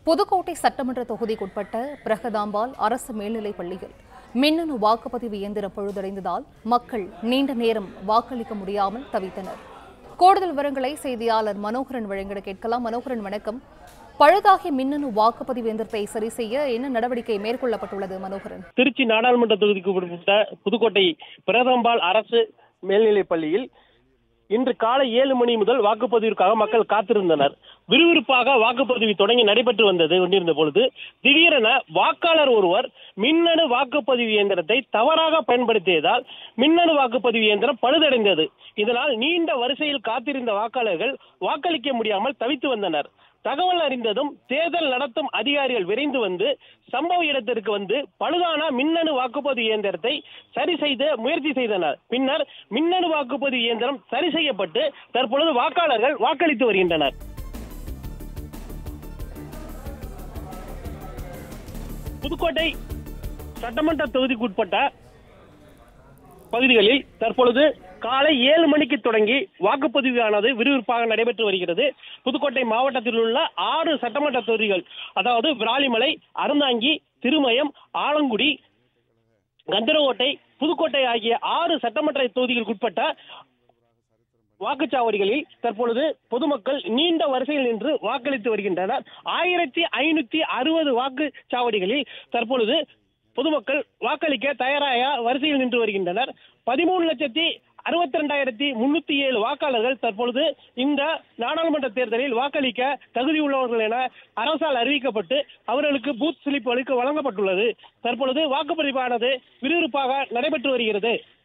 புதுக்கோட்டை சட்டமன்ற தொகுதிக்குட்பட்ட பிரகதாம்பாள் அரசு மேல்நிலைப் பள்ளியில் மின்னணு வாக்குப்பதிவு இயந்திரம் பழுதடைந்ததால் மக்கள் நீண்ட நேரம் வாக்களிக்க முடியாமல் தவித்தனர் கூடுதல் விவரங்களை செய்தியாளர் மனோகரன் வழங்கிட கேட்கலாம் மனோகரன் வணக்கம் பழுதாகிய மின்னணு வாக்குப்பதிவு இயந்திரத்தை சரி செய்ய என்ன நடவடிக்கை மேற்கொள்ளப்பட்டுள்ளது மனோகரன் திருச்சி நாடாளுமன்ற தொகுதிக்கு உட்பட்ட புதுக்கோட்டை பிரதம்பால் அரசு மேல்நிலைப் பள்ளியில் இன்று காலை ஏழு மணி முதல் வாக்குப்பதிவிற்காக மக்கள் காத்திருந்தனர் விறுவிறுப்பாக வாக்குப்பதிவு தொடங்கி நடைபெற்று வந்தது கொண்டிருந்த பொழுது திடீரென வாக்காளர் ஒருவர் மின்னணு வாக்குப்பதிவு இயந்திரத்தை தவறாக பயன்படுத்தியதால் மின்னணு வாக்குப்பதிவு இயந்திரம் பழுதடைந்தது இதனால் நீண்ட வரிசையில் காத்திருந்த வாக்காளர்கள் வாக்களிக்க முடியாமல் தவித்து வந்தனர் தகவல் அறிந்ததும் தேர்தல் நடத்தும் அதிகாரிகள் விரைந்து வந்து சம்பவ இடத்திற்கு வந்து பழுதான மின்னணு வாக்குப்பதிவு இயந்திரத்தை சரி செய்து முயற்சி செய்தனர் பின்னர் மின்னணு வாக்குப்பதிவு இயந்திரம் சரி செய்யப்பட்டு தற்பொழுது வாக்காளர்கள் வாக்களித்து வருகின்றனர் புதுக்கோட்டை சட்டமன்ற தொகுதிக்குட்பட்ட பகுதிகளில் தற்பொழுது காலை ஏழு மணிக்கு தொடங்கி வாக்குப்பதிவானது விறுவிறுப்பாக நடைபெற்று வருகிறது புதுக்கோட்டை மாவட்டத்தில் உள்ள ஆறு சட்டமன்ற தொகுதிகள் அதாவது விராலிமலை அறந்தாங்கி திருமயம் ஆலங்குடி கந்தரகோட்டை புதுக்கோட்டை ஆகிய ஆறு சட்டமன்ற தொகுதிகளுக்குட்பட்ட வாக்குச்சாவடிகளில் தற்பொழுது பொதுமக்கள் நீண்ட வரிசையில் நின்று வாக்களித்து வருகின்றனர் ஆயிரத்தி ஐநூத்தி அறுபது வாக்குச்சாவடிகளில் தற்பொழுது பொதுமக்கள் வாக்களிக்க தயாராக வரிசையில் நின்று வருகின்றனர் பதிமூணு லட்சத்தி அறுபத்தி ரெண்டாயிரத்தி முன்னூத்தி ஏழு வாக்காளர்கள் தற்பொழுது இந்த நாடாளுமன்ற தேர்தலில் வாக்களிக்க தகுதி உள்ளவர்கள் என அரசால் அறிவிக்கப்பட்டு அவர்களுக்கு பூத் ஸ்லிப் அளிக்க வழங்கப்பட்டுள்ளது தற்பொழுது வாக்குப்பதிவானது விறுவிறுப்பாக நடைபெற்று வருகிறது